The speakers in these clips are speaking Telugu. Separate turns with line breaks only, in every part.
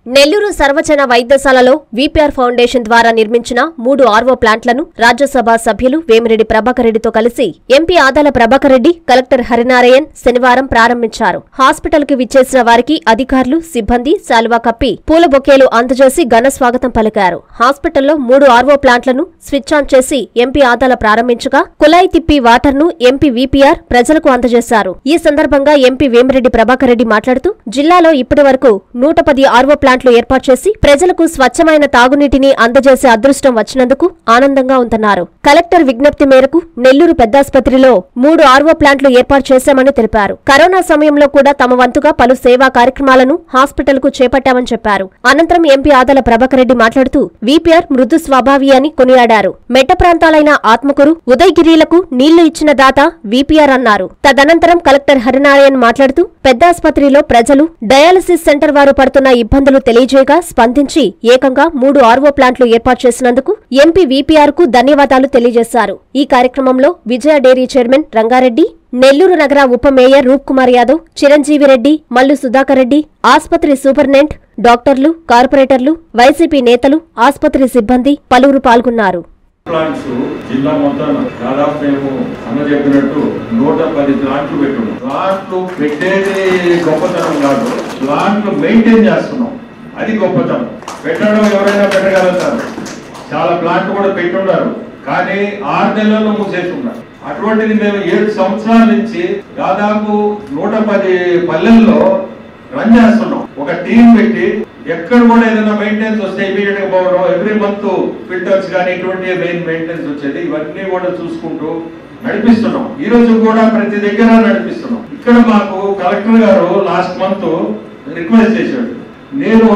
నెల్లూరు సర్వజన వైద్యశాలలో వీపీఆర్ ఫౌండేషన్ ద్వారా నిర్మించిన మూడు ఆర్వో ప్లాంట్లను రాజ్యసభ సభ్యులు వేమిరెడ్డి ప్రభాకర్ రెడ్డితో కలిసి ఎంపీ ఆదాల ప్రభాకర్ రెడ్డి కలెక్టర్ హరినారాయణ్ శనివారం ప్రారంభించారు హాస్పిటల్ కి విచ్చేసిన వారికి అధికారులు సిబ్బంది శాలువా కప్పి పూల బొకేలు అందజేసి ఘన స్వాగతం పలికారు హాస్పిటల్లో మూడు ఆర్వో ప్లాంట్లను స్విచ్ ఆన్ చేసి ఎంపీ ఆదాల ప్రారంభించగా కుళాయి తిప్పి వాటర్ ను ఎంపీ వీపీఆర్ ప్రజలకు అందజేశారు ఈ సందర్భంగా ఎంపీ వేమిరెడ్డి ప్రభాకర్ రెడ్డి మాట్లాడుతూ జిల్లాలో ఇప్పటి వరకు నూట పది ఆర్వో ప్లాంట్లు ఏర్పాటు చేసి ప్రజలకు స్వచ్ఛమైన తాగునీటిని అందజేసే అదృష్టం వచ్చినందుకు ఆనందంగా ఉందన్నారు కలెక్టర్ విజ్ఞప్తి మేరకు నెల్లూరు పెద్దాసుపత్రిలో మూడు ఆర్వో ప్లాంట్లు ఏర్పాటు చేశామని తెలిపారు కరోనా సమయంలో కూడా తమ వంతుగా పలు సేవా కార్యక్రమాలను హాస్పిటల్ కు చేపట్టామని చెప్పారు అనంతరం ఎంపీ ఆదాల ప్రభాకర్ రెడ్డి మాట్లాడుతూ వీపీఆర్ మృదు స్వభావి అని కొనియాడారు మెట్ట ప్రాంతాలైన ఆత్మకూరు ఉదయగిరిలకు నీళ్లు ఇచ్చిన దాత వీపీఆర్ అన్నారు తదనంతరం కలెక్టర్ హరినారాయణ్ మాట్లాడుతూ పెద్దాసుపత్రిలో ప్రజలు డయాలసిస్ సెంటర్ వారు పడుతున్న ఇబ్బందులు తెలియజేయగా స్పందించి ఏకంగా మూడు ఆర్వో ప్లాంట్లు ఏర్పాటు చేసినందుకు ఎంపీ వీపీఆర్ కు ధన్యవాదాలు తెలియజేశారు ఈ కార్యక్రమంలో విజయ డైరీ చైర్మన్ రంగారెడ్డి నెల్లూరు నగర ఉప మేయర్ రూప్ కుమార్ యాదవ్ చిరంజీవి రెడ్డి మల్లు సుధాకర్ రెడ్డి ఆస్పత్రి సూపరింటెండెంట్ డాక్టర్లు కార్పొరేటర్లు వైసీపీ నేతలు ఆస్పత్రి సిబ్బంది పలువురు పాల్గొన్నారు
ప్లాంట్స్ జిల్లా మొత్తం దాదాపు మేము అన్న చెప్పినట్టు నూట పది ప్లాంట్లు పెట్టున్నాం ప్లాంట్లు పెట్టేది గొప్పతనం కాదు ప్లాంట్లు మెయింటైన్ చేస్తున్నాం అది గొప్పతనం పెట్టడం ఎవరైనా పెట్టగలుగుతారు చాలా ప్లాంట్లు కూడా పెట్టున్నారు కానీ ఆరు నెలల్లో మూసేసి ఉన్నారు అటువంటిది మేము ఏడు సంవత్సరాల నుంచి దాదాపు నూట పది పల్లెల్లో రన్ చేస్తున్నాం ఒక టీం పెట్టి ఎక్కడ కూడా ఏదైనా మెయింటెనెన్స్ వస్తే ఇమీడియట్ గా పోవడం ఎవ్రీ మంత్ ఫిల్టర్స్ కానీ ఇటువంటి మెయిన్ మెయింటెనెన్స్ వచ్చేది ఇవన్నీ కూడా చూసుకుంటూ నడిపిస్తున్నాం ఈ రోజు కూడా ప్రతి దగ్గర నడిపిస్తున్నాం ఇక్కడ మాకు కలెక్టర్ గారు లాస్ట్ మంత్ రిక్వెస్ట్ చేశాడు నేను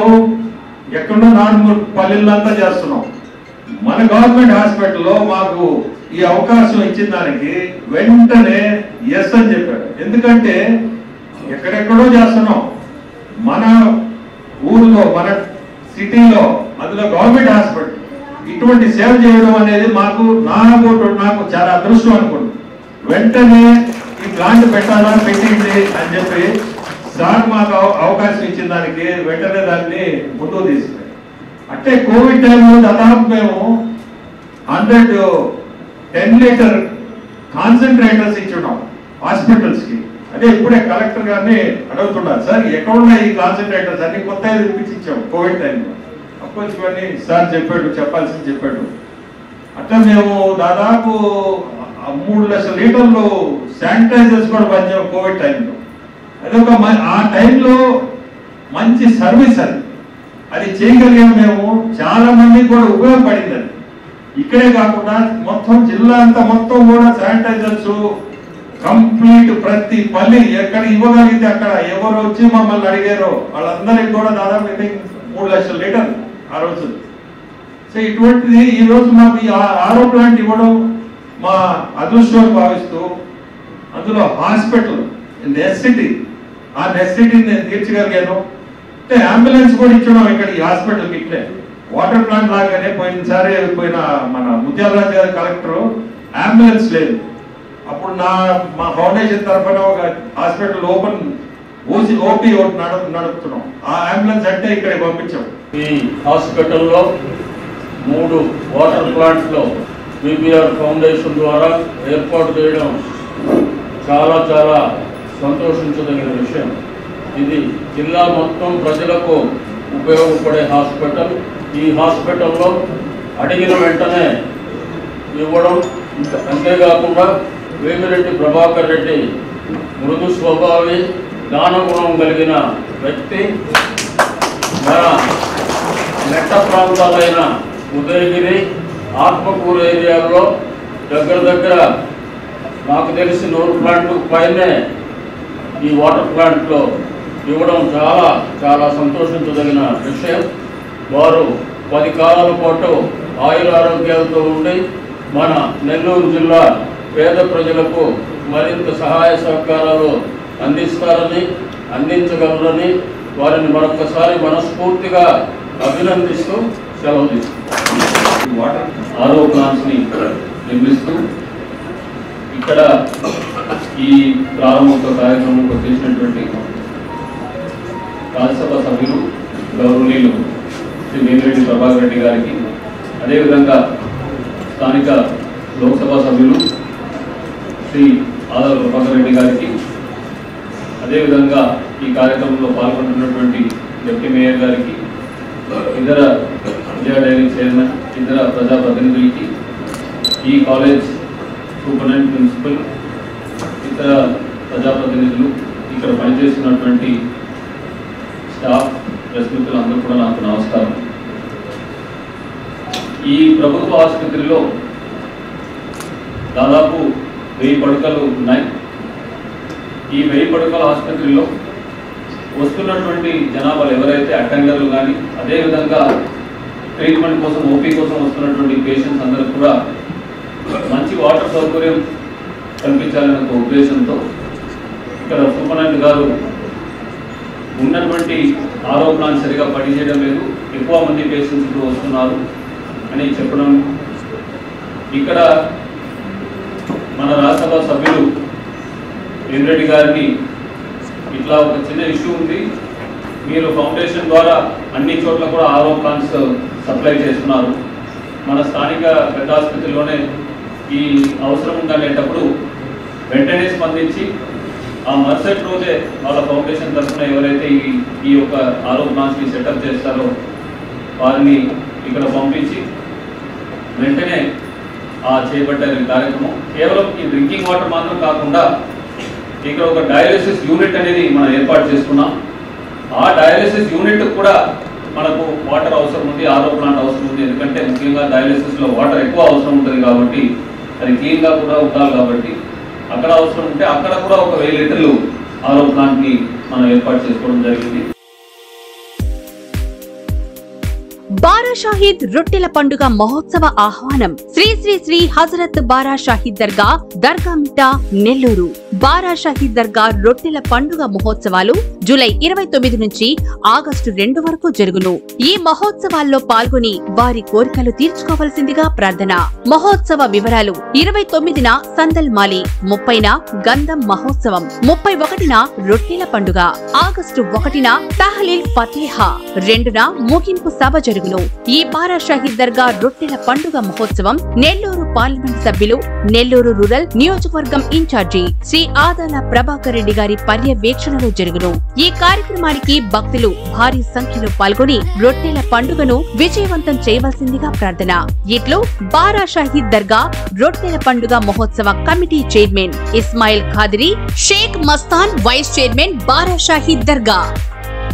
ఎక్కడో నాలుగు పల్లెల్లంతా చేస్తున్నాం మన గవర్నమెంట్ హాస్పిటల్లో మాకు ఈ అవకాశం ఇచ్చిన దానికి వెంటనే ఎస్ అని చెప్పాడు ఎందుకంటే ఎక్కడెక్కడో చేస్తున్నాం మన ఊరిలో మన సిటీలో అందులో గవర్నమెంట్ హాస్పిటల్ ఇటువంటి సేవ చేయడం అనేది మాకు నా ఓటు నాకు చాలా అదృష్టం అనుకోండి వెంటనే ఈ ప్లాంట్ పెట్టాలా పెట్టింది అని చెప్పి సార్ మాకు అవ- అవకాశం ఇచ్చిన దానికి వెంటనే దాన్ని ముందుకు తీసుకుని అంటే కోవిడ్ టైంలో దాదాపు మేము హండ్రెడ్ టెన్ లీటర్ కాన్సన్ట్రేటర్స్ ఇచ్చున్నాం హాస్పిటల్స్ కి అదే ఇప్పుడే కలెక్టర్ గారిని అడుగుతున్నారు సార్ ఎక్కడ ఉన్నాయి ఈ కాన్సన్ట్రేటర్స్ అన్ని కొత్త తెప్పించి ఇచ్చాం కోవిడ్ టైంలో అఫ్కోర్స్ ఇవన్నీ సార్ చెప్పాడు చెప్పాల్సింది చెప్పాడు అట్లా మేము దాదాపు ఆ మూడు లక్షల లీటర్లు శానిటైజర్స్ కూడా పంచాం కోవిడ్ టైంలో అదొక మ- ఆ టైంలో మంచి సర్వీస్ అది అది చేయగలిగాం మేము చాలా మందికి కూడా ఉపయోగపడింది అది ఇక్కడే కాకుండా మొత్తం జిల్లా అంతా మొత్తం కూడా శానిటైజర్స్ కంప్లీట్ ప్రతి పల్లి ఎక్కడ ఇవ్వగలిగితే అక్కడ ఎవరు వచ్చి మమ్మల్ని అడిగారో వాళ్ళందరికీ కూడా దాదాపు I think మూడు లక్షల లీటర్ ఆ రోజు సో ఇటువంటిది ఈ రోజు మాకు ఈ ఆ- ఆరో ప్లాంట్ ఇవ్వడం మా అదృష్టం భావిస్తూ అందులో హాస్పిటల్ నెసిటీ ఆ నెసిటీని నేను తీర్చగలిగాను అంటే అంబులెన్స్ కూడా ఇచ్చడం ఇక్కడ ఈ హాస్పిటల్కి ఇట్లే వాటర్ ప్లాంట్ లాగానే పోయినసారి పోయిన మన ముత్యాలరాజు గారి కలెక్టర్ అంబులెన్స్ లేదు అప్పుడు నా మా ఫౌండేషన్ తరఫున ఒక హాస్పిటల్ ఓపెన్ ఓసి ఓపీ ఒకటి నడు నడుపుతున్నాం ఆ అంబులెన్స్ అంటే ఇక్కడ పంపించాం
ఈ హాస్పిటల్లో మూడు వాటర్ ప్లాంట్లో బీపీఆర్ ఫౌండేషన్ ద్వారా ఏర్పాటు చేయడం చాలా చాలా సంతోషించదగిన విషయం ఇది జిల్లా మొత్తం ప్రజలకు ఉపయోగపడే హాస్పిటల్ ఈ హాస్పిటల్లో అడిగిన వెంటనే ఇవ్వడం ఇంకా- అంతేకాకుండా వేమిరెడ్డి ప్రభాకర్ రెడ్డి మృదు స్వభావి దానగుణం కలిగిన వ్యక్తి మన మెట్ట ప్రాంతాలైన ఉదయగిరి ఆత్మకూరు ఏరియాలో దగ్గర దగ్గర నాకు తెలిసి నూరు ప్లాంట్ పైనే ఈ వాటర్ ప్లాంట్లో ఇవ్వడం చాలా చాలా సంతోషించదగిన విషయం వారు పది కాలాల పాటు ఆయుర ఆరోగ్యాలతో ఉండి మన నెల్లూరు జిల్లా పేద ప్రజలకు మరింత సహాయ సహకారాలు అందిస్తారని అందించగలరని వారిని మరొకసారి మనస్ఫూర్తిగా అభినందిస్తూ సెలవు తీసుకుంటాం
వాటర్
ఆరో ప్లాంట్స్ని నిర్మిస్తూ ఇక్కడ ఈ ప్రారంభోత్సవ కార్యక్రమంలో చేసినటువంటి రాజ్యసభ సభ్యులు గౌరవ గౌరవనీయులు శ్రీ వేమిరెడ్డి ప్రభాకర్ రెడ్డి గారికి అదేవిధంగా స్థానిక లోక్సభ సభ్యులు శ్రీ ఆదవ ప్రభాకర్ రెడ్డి గారికి అదేవిధంగా ఈ కార్యక్రమంలో పాల్గొంటున్నటువంటి డిప్యూటీ మేయర్ గారికి ఇతర విజయ డైరీ చైర్మన్ ఇతర ప్రజాప్రతినిధులకి ఈ కాలేజ్ సూపరింటెండెంట్ ప్రిన్సిపల్ ఇతర ప్రజాప్రతినిధులు ఇక్కడ పనిచేస్తున్నటువంటి స్టాఫ్ ప్రెస్ మిత్రులందరూ కూడా నాకు నమస్కారం ఈ ప్రభుత్వ ఆసుపత్రిలో దాదాపు వెయ్యి పడకలు ఉన్నాయి ఈ వెయ్యి పడకల ఆసుపత్రిలో వస్తున్నటువంటి జనాభాలు ఎవరైతే అటెండర్లు కానీ అదేవిధంగా ట్రీట్మెంట్ కోసం ఓపీ కోసం వస్తున్నటువంటి పేషెంట్స్ అందరికి కూడా మంచి వాటర్ సౌకర్యం కల్పించాలనే ఒక ఉద్దేశంతో ఇక్కడ సూపరింటెండెంట్ గారు ఉన్నటువంటి ఆరోపణలు సరిగా పనిచేయడం లేదు ఎక్కువ మంది పేషెంట్స్ ఇప్పుడు వస్తున్నారు అని చెప్పడం ఇక్కడ మన రాజ్యసభ సభ్యులు వేమిరెడ్డి గారిని ఇట్లా ఒక చిన్న ఇష్యూ ఉంది మీరు ఫౌండేషన్ ద్వారా అన్ని చోట్ల కూడా ఆరో ప్లాంట్స్ సప్లై చేస్తున్నారు మన స్థానిక పెద్ద ఆసుపత్రిలోనే ఈ అవసరం ఉందనేటప్పుడు వెంటనే స్పందించి ఆ మరుసటి రోజే వాళ్ళ ఫౌండేషన్ తరఫున ఎవరైతే ఈ ఈ యొక్క ఆరో ప్లాంట్స్ని సెటప్ చేస్తారో వారిని ఇక్కడ పంపించి వెంటనే ఆ చేపట్టారు ఈ కార్యక్రమం కేవలం ఈ డ్రింకింగ్ వాటర్ మాత్రం కాకుండా ఇక్కడ ఒక డయాలిసిస్ యూనిట్ అనేది మనం ఏర్పాటు చేసుకున్నాం ఆ డయాలిసిస్ యూనిట్ కూడా మనకు వాటర్ అవసరం ఉంది ఆరో ప్లాంట్ అవసరం ఉంది ఎందుకంటే ముఖ్యంగా డయాలిసిస్ లో వాటర్ ఎక్కువ అవసరం ఉంటుంది కాబట్టి అది క్లీన్ గా కూడా ఉండాలి కాబట్టి అక్కడ అవసరం ఉంటే అక్కడ కూడా ఒక వెయ్యి లీటర్లు ఆరో ప్లాంట్ ని మనం ఏర్పాటు చేసుకోవడం జరిగింది
బారా షాహీద్ రొట్టెల పండుగ మహోత్సవ ఆహ్వానం శ్రీ శ్రీ శ్రీ హజరత్ బారా షాహీద్ దర్గా దర్గా మిట్టా నెల్లూరు బారా షాహీద్ దర్గా రొట్టెల పండుగ మహోత్సవాలు జూలై ఇరవై తొమ్మిది నుంచి ఆగస్టు రెండు వరకు జరుగును ఈ మహోత్సవాల్లో పాల్గొని వారి కోరికలు తీర్చుకోవలసిందిగా ప్రార్థన మహోత్సవ వివరాలు ఇరవై తొమ్మిదిన సందల్ మాలి ముప్పైన గంధం మహోత్సవం ముప్పై ఒకటిన రొట్టెల పండుగ ఆగస్టు ఒకటిన తహలీల్ ఫతేహా రెండున ముగింపు సభ జరుగును ఈ బారా షహీద్ దర్గా రొట్టెల పండుగ మహోత్సవం నెల్లూరు పార్లమెంట్ సభ్యులు నెల్లూరు రూరల్ నియోజకవర్గం ఇన్ఛార్జి శ్రీ ఆదాల ప్రభాకర్ రెడ్డి గారి పర్యవేక్షణలో జరుగును ఈ కార్యక్రమానికి భక్తులు భారీ సంఖ్యలో పాల్గొని రొట్టెల పండుగను విజయవంతం చేయవలసిందిగా ప్రార్థన ఇట్లు బారా షహీద్ దర్గా రొట్టెల పండుగ మహోత్సవ committee chairman Ismail Khadiri Sheikh Mastan vice chairman Bara Shaheed దర్గా